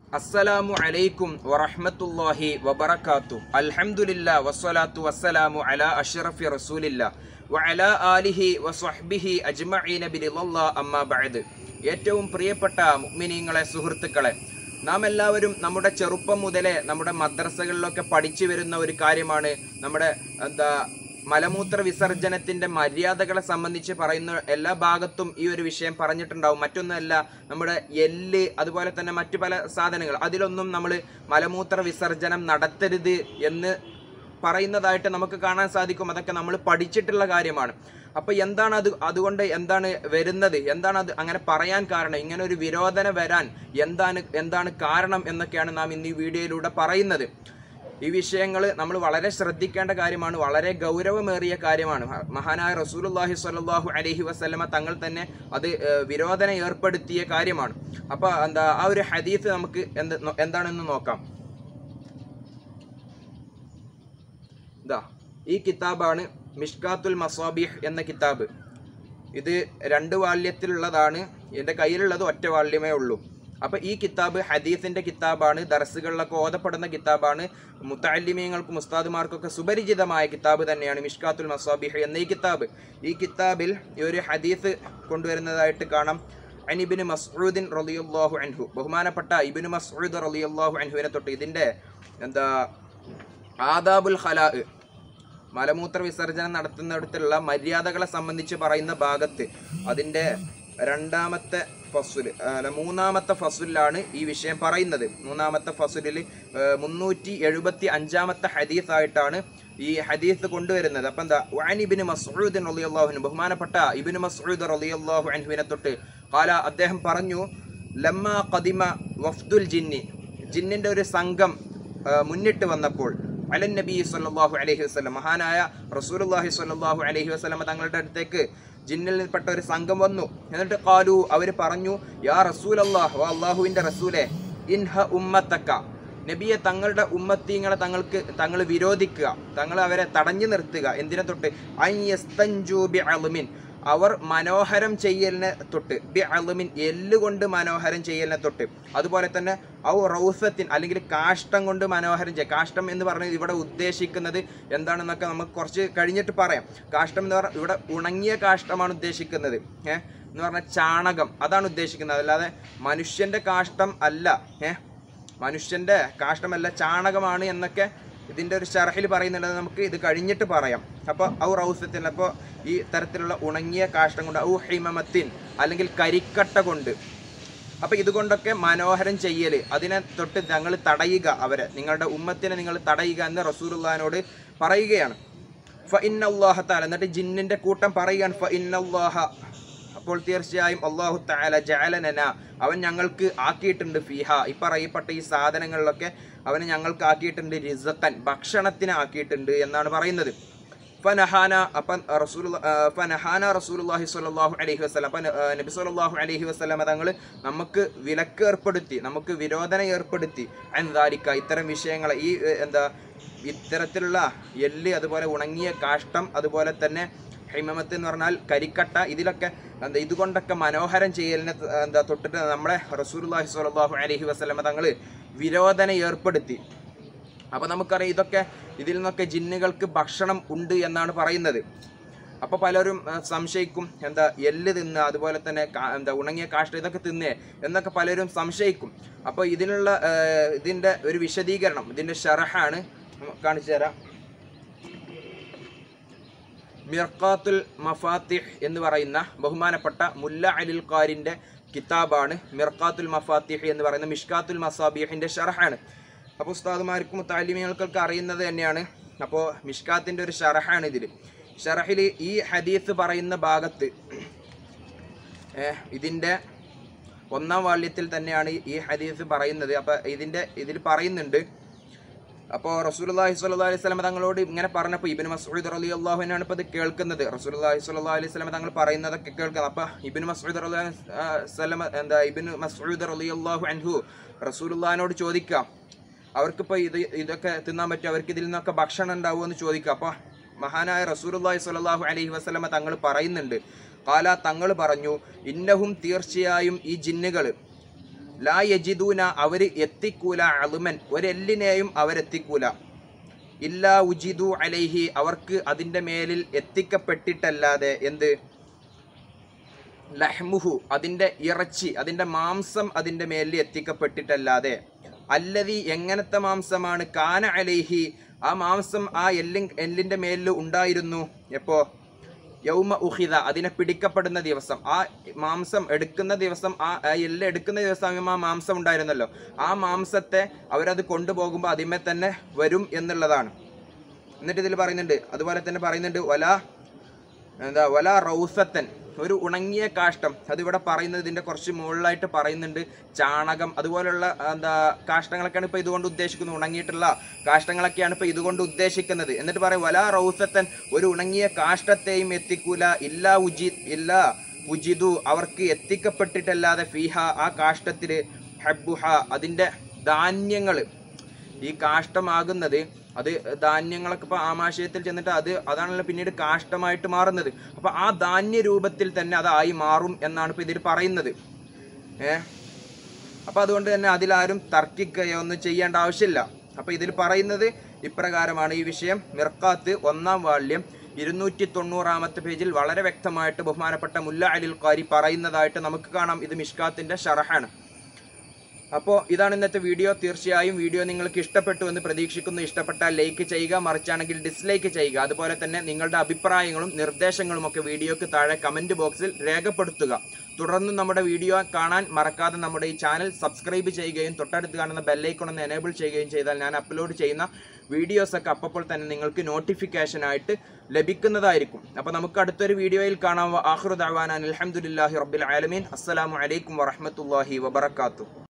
അസ്സലാമു അലൈക്കും വറഹ്മത്തുള്ളാഹി വബറകാത്തു അൽഹംദുലില്ലാ വസ്സലാത്തു വസ്സലാമു അലാ അഷ്റഫി റസൂലില്ലാ വഅലാ ആലിഹി വസ്വഹ്ബിഹി അജ്മഈന ബിറിളല്ലാ അമ്മാ ബഅദ് ഏറ്റവും പ്രിയപ്പെട്ട മുഅ്മിനീങ്ങളെ സുഹൃത്തുക്കളെ നാം എല്ലാവരും നമ്മുടെ ചെറുപ്പം മുതലേ നമ്മുടെ മദ്രസകളിലൊക്കെ പഠിച്ചു വരുന്ന ഒരു കാര്യമാണ് നമ്മുടെ എന്താ മലമൂത്ര വിസർജനത്തിന്റെ മര്യാദകളെ സംബന്ധിച്ച് പറയുന്ന എല്ലാ ഭാഗത്തും ഈ ഒരു വിഷയം പറഞ്ഞിട്ടുണ്ടാവും മറ്റൊന്നല്ല നമ്മുടെ എല്ല് അതുപോലെ തന്നെ മറ്റു പല സാധനങ്ങൾ അതിലൊന്നും നമ്മൾ മലമൂത്ര വിസർജനം നടത്തരുത് എന്ന് പറയുന്നതായിട്ട് നമുക്ക് കാണാൻ സാധിക്കും അതൊക്കെ നമ്മൾ പഠിച്ചിട്ടുള്ള കാര്യമാണ് അപ്പൊ എന്താണ് അത് അതുകൊണ്ട് എന്താണ് വരുന്നത് എന്താണ് അത് അങ്ങനെ പറയാൻ കാരണം ഇങ്ങനെ ഒരു വിരോധന വരാൻ എന്താണ് എന്താണ് കാരണം എന്നൊക്കെയാണ് നാം ഇന്ന് ഈ വീഡിയോയിലൂടെ പറയുന്നത് ഈ വിഷയങ്ങൾ നമ്മൾ വളരെ ശ്രദ്ധിക്കേണ്ട കാര്യമാണ് വളരെ ഗൗരവമേറിയ കാര്യമാണ് മഹാനായ റസൂലുള്ളാഹി സ്വല്ലല്ലാഹു അലൈഹി വസല്ലമ തങ്ങൾ തന്നെ അത് ഏഹ്, വിരോധന ഏർപ്പെടുത്തിയ കാര്യമാണ് അപ്പൊ എന്താ ആ ഒരു ഹദീസ് നമുക്ക് എന്ത് എന്താണെന്ന് നോക്കാം ഇതാ ഈ കിതാബാണ് മിഷ്കാത്തുൽ മസാബിഹ് എന്ന കിതാബ് ഇത് രണ്ട് വാല്യത്തിലുള്ളതാണ് എൻ്റെ കയ്യിലുള്ളത് ഒറ്റ വാല്യമേ ഉള്ളൂ അപ്പൊ ഈ കിതാബ് ഹദീസിന്റെ കിതാബാണ് ദർസുകളിലൊക്കെ ഓതപ്പെടുന്ന കിതാബാണ് മുത്തല്ലിമീങ്ങൾക്കും ഉസ്താദുമാർക്കൊക്കെ സുപരിചിതമായ കിതാബ് തന്നെയാണ് മിഷ്കാത്തുൽ മസാബിഹ് എന്ന ഈ കിതാബ് ഈ കിതാബിൽ ഈ ഒരു ഹദീസ് കൊണ്ടുവരുന്നതായിട്ട് കാണാം അനിബിന് മസ്ഊദിൻ റളിയല്ലാഹു അൻഹു ബഹുമാനപ്പെട്ട ഇബിന് മസ്ഊദ് റളിയല്ലാഹു അൻഹുവിനെ തൊട്ട് ഇതിന്റെ എന്താ ആദാബുൽ ഖലാ മലമൂത്ര വിസർജനം നടത്തുന്നിടത്തുള്ള മര്യാദകളെ സംബന്ധിച്ച് പറയുന്ന ഭാഗത്ത് അതിന്റെ രണ്ടാമത്തെ ഫസുല് അല്ല മൂന്നാമത്തെ ഫസുലിലാണ് ഈ വിഷയം പറയുന്നത് മൂന്നാമത്തെ ഫസുലിൽ മുന്നൂറ്റി എഴുപത്തി അഞ്ചാമത്തെ ഹദീസ് ആയിട്ടാണ് ഈ ഹദീസ് കൊണ്ടുവരുന്നത് അപ്പൊ എന്താ വാൻ ഇബിന് മസ്ഊദ് റളിയല്ലാഹു ബഹുമാനപ്പെട്ട ഇബിന് മസ്ഊദ് റളിയല്ലാഹു അൻഹുവിനെ തൊട്ട് കാല അദ്ദേഹം പറഞ്ഞു ലമ്മ ഖദിമ വഫ്ദുൽ ജിന്നി ജിന്നിന്റെ ഒരു സംഘം ആ, മുന്നിട്ട് വന്നപ്പോൾ അലൻ നബി സല്ലല്ലാഹു അലൈഹി വസല്ലം മഹാനായ റസൂലുള്ളാഹി സ്വല്ലല്ലാഹു അലൈഹി വസല്ലം തങ്ങളുടെ അടുത്തേക്ക് ജിന്നിൽ നിൽപ്പെട്ട ഒരു സംഘം വന്നു എന്നിട്ട് കാലു അവർ പറഞ്ഞു യാ റസൂലല്ലാഹ് വാ അള്ളാഹുവിന്റെ റസൂലെ ഇൻഹ ഉമ്മത്തക്ക നബിയെ തങ്ങളുടെ ഉമ്മത്തീങ്ങളെ തങ്ങൾക്ക് തങ്ങൾ വിരോധിക്കുക തങ്ങൾ അവരെ തടഞ്ഞു നിർത്തുക എന്തിനെ തൊട്ട് ഐ യസ്തൻജു ബി അളുമിൻ അവർ മനോഹരം ചെയ്യലിനെ തൊട്ട് ബി അളുമിൻ എല്ലുകൊണ്ട് മനോഹരം ചെയ്യലിനെ തൊട്ട് അതുപോലെ തന്നെ ഔ റൗസത്തിൻ അല്ലെങ്കിൽ കാഷ്ടം കൊണ്ട് മനോഹരം ചെയ്യുക കാഷ്ടം എന്ന് പറഞ്ഞത് ഇവിടെ ഉദ്ദേശിക്കുന്നത് എന്താണെന്നൊക്കെ നമുക്ക് കുറച്ച് കഴിഞ്ഞിട്ട് പറയാം കാഷ്ടം എന്ന് പറഞ്ഞാൽ ഇവിടെ ഉണങ്ങിയ കാഷ്ടമാണ് ഉദ്ദേശിക്കുന്നത് ഏഹ് എന്ന് പറഞ്ഞാൽ ചാണകം അതാണ് ഉദ്ദേശിക്കുന്നത് അല്ലാതെ മനുഷ്യന്റെ കാഷ്ടം അല്ല ഏഹ് മനുഷ്യന്റെ കാഷ്ടമല്ല ചാണകമാണ് എന്നൊക്കെ ഇതിന്റെ ഒരു ഷർഹിൽ പറയുന്നുണ്ട് നമുക്ക് ഇത് കഴിഞ്ഞിട്ട് പറയാം അപ്പോൾ ഔ റൗസത്തിൻ അപ്പോൾ ഈ തരത്തിലുള്ള ഉണങ്ങിയ കാഷ്ടം കൊണ്ട് ഔ ഹിമമത്തിൻ അല്ലെങ്കിൽ കരിക്കട്ട കൊണ്ട് അപ്പൊ ഇതുകൊണ്ടൊക്കെ മനോഹരം ചെയ്യല് അതിനെ തൊട്ട് ഞങ്ങൾ തടയുക അവരെ നിങ്ങളുടെ ഉമ്മത്തിനെ നിങ്ങൾ തടയുക എന്ന് റസൂലുള്ളഹാനോട് പറയുകയാണ് ഫ ഇന്നല്ലാഹ താല എന്നിട്ട് ജിന്നിന്റെ കൂട്ടം പറയുകയാണ് ഫ ഇന്നല്ലാഹ അപ്പോൾ തീർച്ചയായും അള്ളാഹു താല ജഅലനന അവൻ ഞങ്ങൾക്ക് ആക്കിയിട്ടുണ്ട് ഫിഹ ഈ പറയപ്പെട്ട ഈ സാധനങ്ങളിലൊക്കെ അവന് ഞങ്ങൾക്ക് ആക്കിയിട്ടുണ്ട് റിസക്കൻ ഭക്ഷണത്തിന് ആക്കിയിട്ടുണ്ട് എന്നാണ് പറയുന്നത് ഫനഹാന അപ്പം റസൂൽ ഫനഹാന റസൂലുള്ളാഹി സ്വല്ലല്ലാഹു അലൈഹി വസല്ലം അപ്പം നബി സ്വല്ലല്ലാഹു അലൈഹി വസല്ലം തങ്ങൾ നമുക്ക് വിലക്ക് ഏർപ്പെടുത്തി നമുക്ക് വിരോധന ഏർപ്പെടുത്തി എന്തായിരിക്ക ഇത്തരം വിഷയങ്ങൾ ഈ ഏ, എന്താ ഇത്തരത്തിലുള്ള എല്ല് അതുപോലെ ഉണങ്ങിയ കാഷ്ടം അതുപോലെ തന്നെ ഹിമമത്ത് എന്ന് പറഞ്ഞാൽ കരിക്കട്ട ഇതിലൊക്കെ എന്താ ഇതുകൊണ്ടൊക്കെ മനോഹരം ചെയ്യലിനെ ത- എന്താ തൊട്ടിട്ട് നമ്മളെ റസൂലുള്ളാഹി സ്വല്ലല്ലാഹു അലൈഹി വസല്ലം തങ്ങൾ വിരോധന ഏർപ്പെടുത്തി അപ്പൊ നമുക്കറിയാം ഇതൊക്കെ ഇതിൽ നിന്നൊക്കെ ജിന്നുകൾക്ക് ഭക്ഷണം ഉണ്ട് എന്നാണ് പറയുന്നത് അപ്പൊ പലരും ആ, സംശയിക്കും എന്താ എല്ല് തിന്നുക അതുപോലെ തന്നെ കാ- എന്താ ഉണങ്ങിയ കാഷ്ടം ഇതൊക്കെ തിന്നേ എന്നൊക്കെ പലരും സംശയിക്കും അപ്പോൾ ഇതിനുള്ള ആ, ഇതിന്റെ ഒരു വിശദീകരണം ഇതിന്റെ ഷറഹാണ് കാണിച്ചു തരാം മിർക്കാത്തുൽ മഫാത്തിഹ് എന്ന് പറയുന്ന ബഹുമാനപ്പെട്ട മുല്ല അലിൽ ഖാരിന്റെ കിതാബാണ് മിർക്കാത്തുൽ മഫാത്തിഹ് എന്ന് പറയുന്ന മിഷ്കാത്തുൽ മസാബിഹിന്റെ ഷറഹാണ് അപ്പോൾ ഉസ്താദുമാർക്കും താലിമികൾക്കൊക്കെ അറിയുന്നത് തന്നെയാണ് അപ്പോൾ മിഷ്കാത്തിന്റെ ഒരു ഷറഹാണ് ഇതിൽ ഷറഹിൽ ഈ ഹദീസ് പറയുന്ന ഭാഗത്ത് ഏഹ്, ഇതിന്റെ ഒന്നാം വാള്യത്തിൽ തന്നെയാണ് ഈ ഹദീസ് പറയുന്നത് അപ്പൊ ഇതിന്റെ ഇതിൽ പറയുന്നുണ്ട് അപ്പോൾ റസൂലുള്ളാഹി സ്വല്ലല്ലാഹി അലൈഹി വസല്ലം തങ്ങളോട് ഇങ്ങനെ പറഞ്ഞപ്പോൾ ഇബ്നു മസ്ഊദ് റളിയല്ലാഹു അൻഹു ആണ് ഇപ്പോൾ ഇത് കേൾക്കുന്നത് റസൂലുള്ളാഹി സ്വല്ലല്ലാഹി അലൈഹി വസല്ലം തങ്ങൾ പറയുന്നതൊക്കെ കേൾക്കുന്നത് അപ്പോൾ ഇബ്നു മസ്ഊദ് റളിയല്ലാഹു വസല്ലം എന്താ ഇബ്നു മസ്ഊദ് റളിയല്ലാഹു അൻഹു റസൂലുള്ളാഹിനോട് ചോദിക്കാം അവർക്കിപ്പോൾ ഇത് ഇതൊക്കെ തിന്നാൻ പറ്റും അവർക്ക് ഇതിൽ നിന്നൊക്കെ ഭക്ഷണം ഉണ്ടാവുമോ എന്ന് ചോദിക്കുക അപ്പോൾ മഹാനായ റസൂലുള്ളാഹി സ്വല്ലല്ലാഹു അലൈഹി വസല്ലമ തങ്ങൾ പറയുന്നുണ്ട് കാല തങ്ങൾ പറഞ്ഞു ഇന്നഹും തീർച്ചയായും ഈ ജിന്നുകൾ ലാ യജിദൂന അവർ എത്തിക്കൂല അളുമൻ ഒരെല്ലിനെയും അവരെത്തിക്കൂല ഇല്ലാ ഉജിദു അലൈഹി അവർക്ക് അതിൻ്റെ മേലിൽ എത്തിക്കപ്പെട്ടിട്ടല്ലാതെ എന്ത് ലഹ്മുഹു അതിൻ്റെ ഇറച്ചി അതിൻ്റെ മാംസം അതിൻ്റെ മേലിൽ എത്തിക്കപ്പെട്ടിട്ടല്ലാതെ അല്ലതി എങ്ങനത്തെ മാംസമാണ് കാന അലൈഹി ആ മാംസം ആ എല്ലിൻ എല്ലിൻ്റെ മേലിൽ ഉണ്ടായിരുന്നു എപ്പോ യൗമ ഉഹിത അതിനെ പിടിക്കപ്പെടുന്ന ദിവസം ആ മാംസം എടുക്കുന്ന ദിവസം ആ ആ എല്ല് എടുക്കുന്ന ദിവസം ആ മാംസം ഉണ്ടായിരുന്നല്ലോ ആ മാംസത്തെ അവരത് കൊണ്ടുപോകുമ്പോൾ അതിന്മേൽ തന്നെ വരും എന്നുള്ളതാണ് എന്നിട്ട് ഇതിൽ പറയുന്നുണ്ട് അതുപോലെ തന്നെ പറയുന്നുണ്ട് വല എന്താ വല റൗസത്തൻ ഒരു ഉണങ്ങിയ കാഷ്ടം അതിവിടെ പറയുന്നത് ഇതിൻ്റെ കുറച്ച് മുകളിലായിട്ട് പറയുന്നുണ്ട് ചാണകം അതുപോലുള്ള എന്താ കാഷ്ടങ്ങളൊക്കെയാണ് ഇപ്പോൾ ഇതുകൊണ്ട് ഉദ്ദേശിക്കുന്നത് ഉണങ്ങിയിട്ടുള്ള കാഷ്ടങ്ങളൊക്കെയാണ് ഇപ്പോൾ ഇതുകൊണ്ട് ഉദ്ദേശിക്കുന്നത് എന്നിട്ട് പറയും വല റൗസത്തൻ ഒരു ഉണങ്ങിയ കാഷ്ടത്തെയും എത്തിക്കൂല ഇല്ലാ ഉജി ഇല്ലാ ഉജിദു അവർക്ക് എത്തിക്കപ്പെട്ടിട്ടല്ലാതെ ഫീഹ ആ കാഷ്ടത്തിൽ ഹബ്ബുഹ അതിൻ്റെ ധാന്യങ്ങൾ ഈ കാഷ്ടമാകുന്നത് അത് ധാന്യങ്ങളൊക്കെ ഇപ്പോൾ ആമാശയത്തിൽ ചെന്നിട്ട് അത് അതാണല്ലോ പിന്നീട് കാഷ്ടമായിട്ട് മാറുന്നത് അപ്പോൾ ആ ധാന്യ രൂപത്തിൽ തന്നെ അതായി മാറും എന്നാണ് ഇപ്പോൾ ഇതിൽ പറയുന്നത് ഏ അപ്പോൾ അതുകൊണ്ട് തന്നെ അതിലാരും തർക്കിക്കുകയോ ഒന്നും ചെയ്യേണ്ട ആവശ്യമില്ല അപ്പോൾ ഇതിൽ പറയുന്നത് ഇപ്രകാരമാണ് ഈ വിഷയം മിർക്കാത്ത് ഒന്നാം വാള്യം ഇരുന്നൂറ്റി തൊണ്ണൂറാമത്തെ പേജിൽ വളരെ വ്യക്തമായിട്ട് ബഹുമാനപ്പെട്ട മുല്ല അലിൽ ഖാരി പറയുന്നതായിട്ട് നമുക്ക് കാണാം ഇത് മിഷ്കാത്തിൻ്റെ ഷറഹാണ് അപ്പോൾ ഇതാണ് ഇന്നത്തെ വീഡിയോ തീർച്ചയായും വീഡിയോ നിങ്ങൾക്ക് ഇഷ്ടപ്പെട്ടു എന്ന് പ്രതീക്ഷിക്കുന്നു ഇഷ്ടപ്പെട്ടാൽ ലൈക്ക് ചെയ്യുക മറിച്ചാണെങ്കിൽ ഡിസ്ലൈക്ക് ചെയ്യുക അതുപോലെ തന്നെ നിങ്ങളുടെ അഭിപ്രായങ്ങളും നിർദ്ദേശങ്ങളും ഒക്കെ വീഡിയോക്ക് താഴെ കമൻറ്റ് ബോക്സിൽ രേഖപ്പെടുത്തുക തുടർന്ന് നമ്മുടെ വീഡിയോ കാണാൻ മറക്കാതെ നമ്മുടെ ഈ ചാനൽ സബ്സ്ക്രൈബ് ചെയ്യുകയും തൊട്ടടുത്ത് കാണുന്ന ബെല്ലൈക്കൺ ഒന്ന് എനേബിൾ ചെയ്യുകയും ചെയ്താൽ ഞാൻ അപ്ലോഡ് ചെയ്യുന്ന വീഡിയോസൊക്കെ അപ്പോൾ തന്നെ നിങ്ങൾക്ക് നോട്ടിഫിക്കേഷൻ ആയിട്ട് ലഭിക്കുന്നതായിരിക്കും അപ്പോൾ നമുക്ക് അടുത്തൊരു വീഡിയോയിൽ കാണാം ആഹ്റുദാൻ അലഹമുല്ലാഹി റബ്ബിൽ ആലമീൻ അസ്സലാമു അലൈക്കും വറഹമത്തല്ലാഹി വബർക്കാത്തു